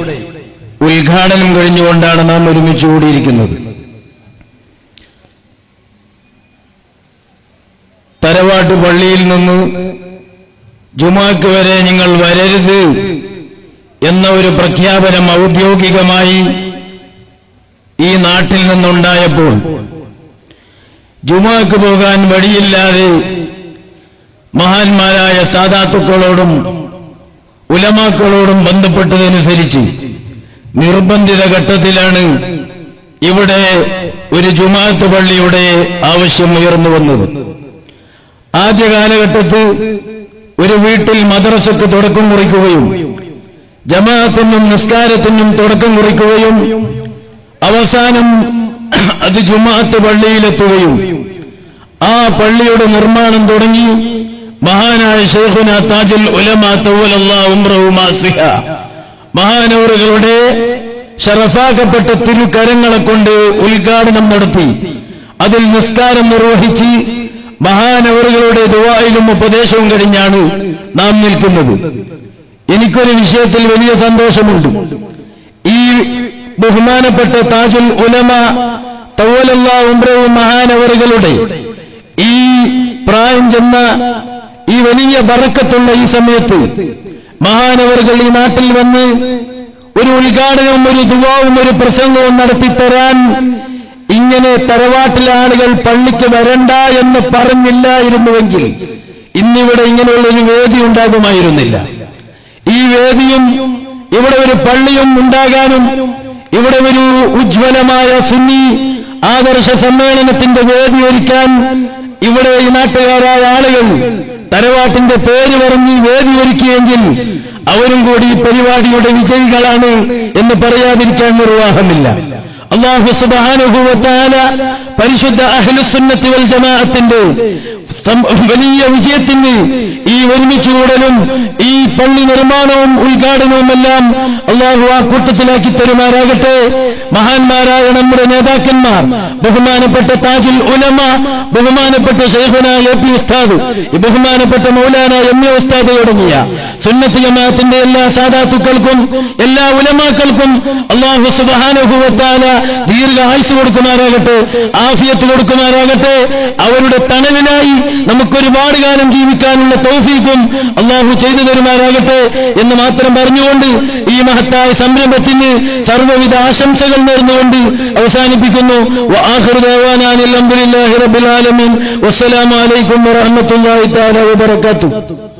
ഉദ്ഘാടനം കഴിഞ്ഞുകൊണ്ടാണ് നാം ഒരുമിച്ച് കൂടിയിരിക്കുന്നത് തറവാട്ട് പള്ളിയിൽ നിന്ന് ജുമാക്ക് വരെ നിങ്ങൾ വരരുത് എന്ന ഒരു പ്രഖ്യാപനം ഔദ്യോഗികമായി ഈ നാട്ടിൽ നിന്നുണ്ടായപ്പോൾ ജുമാക്ക് പോകാൻ വഴിയില്ലാതെ മഹാന്മാരായ സാധാത്തുക്കളോടും ഉലമാക്കളോടും ബന്ധപ്പെട്ടതനുസരിച്ച് നിർബന്ധിത ഘട്ടത്തിലാണ് ഇവിടെ ഒരു ജുമാഅത്ത് പള്ളിയുടെ ആവശ്യം ഉയർന്നു വന്നത് ആദ്യ കാലഘട്ടത്തിൽ ഒരു വീട്ടിൽ മദ്രസക്ക് തുടക്കം കുറിക്കുകയും ജമാഅത്തിനും നിസ്കാരത്തിനും തുടക്കം കുറിക്കുകയും അവസാനം അത് ജുമാഅത്ത് പള്ളിയിലെത്തുകയും ആ പള്ളിയുടെ നിർമ്മാണം തുടങ്ങി മഹാനായ ഷെയ്ഖുന താജുൽ ഉലമ തൗവലല്ലാ ഉംറഹു മാസിഹ മഹാനവറുകളുടെ ഷറഫാക്കപ്പെട്ട തിരുകരങ്ങളെ കൊണ്ട് ഉദ്ഘാടനം നടത്തി അതിൽ നിസ്കാരം നിർവഹിച്ച് മഹാനവറുകളുടെ ദുവായിലും ഉപദേശവും കഴിഞ്ഞാണ് നാം നിൽക്കുന്നത് എനിക്കൊരു വിഷയത്തിൽ വലിയ സന്തോഷമുണ്ട് ഈ ബഹുമാനപ്പെട്ട താജുൽ ഉലമ തവലല്ല ഉംറവും മഹാനവറുകളുടെ ഈ പ്രായം ചെന്ന ഈ വലിയ ബറക്കത്തുള്ള ഈ സമയത്ത് മഹാനവറുകൾ ഈ നാട്ടിൽ വന്ന് ഒരു ഉദ്ഘാടനവും ഒരു ദുവാവും ഒരു പ്രസംഗവും നടത്തിത്തരാൻ ഇങ്ങനെ തറവാട്ടിലെ ആളുകൾ പള്ളിക്ക് വരണ്ട എന്ന് പറഞ്ഞില്ലായിരുന്നുവെങ്കിൽ ഇന്നിവിടെ ഇങ്ങനെയുള്ളൊരു വേദി ഉണ്ടാകുമായിരുന്നില്ല ഈ വേദിയും ഇവിടെ ഒരു പള്ളിയും ഉണ്ടാകാനും ഇവിടെ ഒരു ഉജ്ജ്വലമായ സുന്നി ആദർശ സമ്മേളനത്തിന്റെ വേദി ഒരുക്കാൻ ഇവിടെ ഈ നാട്ടുകാരായ ആളുകൾ തറവാട്ടിന്റെ പേര് പറഞ്ഞ് വേദി ഒരുക്കിയെങ്കിൽ അവരും കൂടി ഈ പരിപാടിയുടെ വിജയികളാണ് എന്ന് പറയാതിരിക്കാൻ നിർവാഹമില്ല അള്ളാഹു സുബാനുഭവത്താല പരിശുദ്ധ അഹ്ലുസുന്നത്തി വൽ ജമാഅത്തിന്റെ സം- വലിയ വിജയത്തിന് ഈ ഒരുമിച്ച് കൂടലും ഈ പള്ളി നിർമ്മാണവും ഉദ്ഘാടനവുമെല്ലാം അള്ളാഹു ആ കൂട്ടത്തിലാക്കി തരുമാറാകട്ടെ മഹാന്മാരായ നമ്മുടെ നേതാക്കന്മാർ ബഹുമാനപ്പെട്ട താജുൽ ഉലമ ബഹുമാനപ്പെട്ട ഷെയ്ഖുന എ പി ഉസ്താദ് ഈ ബഹുമാനപ്പെട്ട മൗലാന എം എ ഉസ്താദ് തുടങ്ങിയ സുന്നത്ത് ജമാഅത്തിന്റെ എല്ലാ സാധാത്തുക്കൾക്കും എല്ലാ ഉലമാക്കൾക്കും അള്ളാഹു സുബാനുഭവത്താല ദീർഘ ആയുസ് കൊടുക്കുമാറാകട്ടെ ആഫിയത്ത് കൊടുക്കുമാറാകട്ടെ അവരുടെ തണലിനായി നമുക്കൊരുപാട് കാലം ജീവിക്കാനുള്ള തൗഫീക്കും അള്ളാഹു ചെയ്തു തരുമാറാകട്ടെ എന്ന് മാത്രം പറഞ്ഞുകൊണ്ട് ഈ മഹത്തായ സംരംഭത്തിന് സർവ്വവിധ ആശംസകൾ നേർന്നുകൊണ്ട് അവസാനിപ്പിക്കുന്നു وآخر دعوانا أن الحمد لله رب العالمين والسلام عليكم ورحمة الله تعالى وبركاته